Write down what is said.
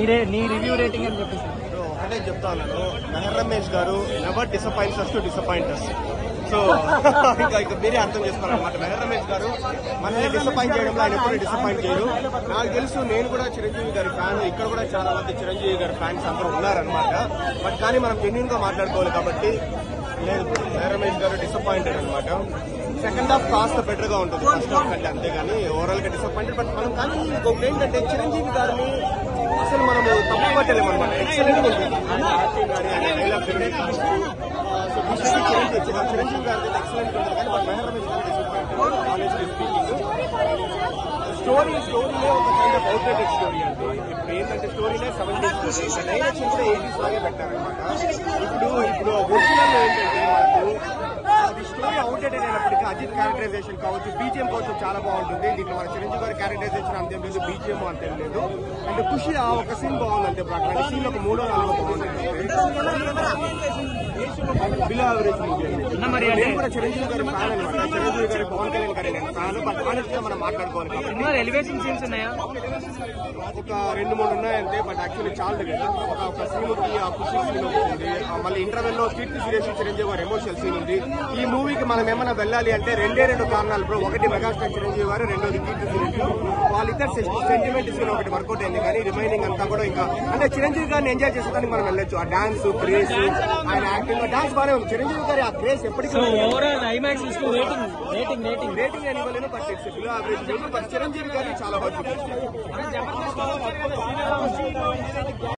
రే నీ review rating అని చెప్పేసి సో ఒకటే చెప్తా ఉన్నాను Meher Ramesh garu never disappoints us to disappoint so ఇంకా ఇక మీరే అర్థం చేసుకోవాలన్నమాట మెహర్ రమేష్ గారు మనల్ని డిసప్పాయింట్ చేయడంలో ఆయన ఎప్పుడు డిసప్పాయింట్ చేయరు నాకు తెలుసు నేను కూడా చిరంజీవి గారి ఫ్యాన్ ఇక్కడ కూడా చాలా మంది చిరంజీవి గారి ఫ్యాన్స్ అందరూ ఉన్నారనమాట బట్ కానీ మనం జెన్యున్ గా మాట్లాడుకోవాలి కాబట్టి లేదు మెహర్ రమేష్ గారు డిసప్పాయింటెడ్ అనమాట సెకండ్ హాఫ్ కాస్త బెటర్ గా ఉంటుంది ఫస్ట్ హాఫ్ కంటే అంతేగాని ఓవరాల్ గా డిసప్పాయింటెడ్ బట్ మనం కానీ ఇంకొకటి ఏంటంటే చిరంజీవి గారిని అసలు మనము తప్పు పట్టలేము అనమాట ఎక్సలెంట్ గా ఉంటుంది ఆయన యాక్టింగ్ కానీ ఆయన డైలాగ్ సో కృష్ణకి చిరంజీవి వచ్చిన చిరంజీవి గారి ఎక్సలెంట్ ఉంటుంది కానీ but Meher Ramesh garu disappointed honestly speaking story స్టోరీనే ఒక కైండ్ ఆఫ్ అవుట్డేటెడ్ స్టోరీ అండి ఇప్పుడు ఏంటంటే స్టోరీనే సెవెంటీస్ స్టోరీ డైరెక్షన్ కూడా ఎయిటీస్ లాగే పెట్టారనమాట ఇప్పుడు ఇప్పుడు ఒరిజినల్ ఏంటంటే మనకు అది స్టోరీ అవుట్డేటెడ్ అయినప్పటికీ అజిత్ క్యారెక్టరైజేషన్ కావచ్చు బీజిఎం కావచ్చు చాలా బాగుంటుంది దీంట్లో మన చిరంజీవి గారి క్యారెక్టరైజేషన్ అంతేం లేదు బీజిఎం అంతేం లేదు అండ్ ఖుషి ఆ ఒక సీన్ బాగుంది అంతే ఇప్పుడు అట్లాంటి సీన్ ఒక మూడో నాలుగో బాగుంది బిలో యావరేజ్ మూవీ అన్న మరి అంటే- నేను కూడా చిరంజీవి గారి ఫ్యాన్ అనమాట చిరంజీవి గారి పవన్ కళ్యాణ్ గారి నేను ఫ్యాన్ బట్ ఆనెస్ట్ గా మనం మాట్లాడుకోవాలి కాబట్టి సినిమా ఎలివేషన్ సీన్స్ ఉన్నాయా ఒక రెండు మూడు ఉన్నాయంటే బట్ యాక్చువల్లీ చాలు కదా ఒక ఒక సీన్ కి ఆ ఖుషి సీన్ ఒకటి ఉంది ఆ మళ్ళీ ఇంటర్వెల్ లో కీర్తి సురేష్ చిరంజీవి గారు ఎమోషనల్ సీన్ ఉంది ఈ మూవీకి మనం ఏమైనా వెళ్ళాలి అంటే రెండే రెండు కారణాలు బ్రో ఒకటి మెగాస్టార్ చిరంజీవి గారు రెండోది కీర్తి సురేష్ వాళ్ళిద్దరు సెంటిమెంట్ సీన్ ఒకటి వర్కౌట్ అయింది కానీ రిమైనింగ్ అంతా కూడా ఇంకా అంటే చిరంజీవి గారిని ఎంజాయ్ చేసేదానికి మనం వెళ్ళొచ్చు ఆ డాన్స్ క్రేజ్ ఆయన యాక్టింగ్ డాన్స్ బాగానే ఉంది చిరంజీవి గారి ఆ క్రేజ్ ఎప్పటికీ సో ఉంది. ఓవరాల్ ఐమాక్స్ ఇస్తూ రేటింగ్ రేటింగ్ రేటింగ్ రేటింగ్ నేను ఇవ్వలేను but it's below average but Chiranjeevi గారిని చాలా బాగా చూపించారు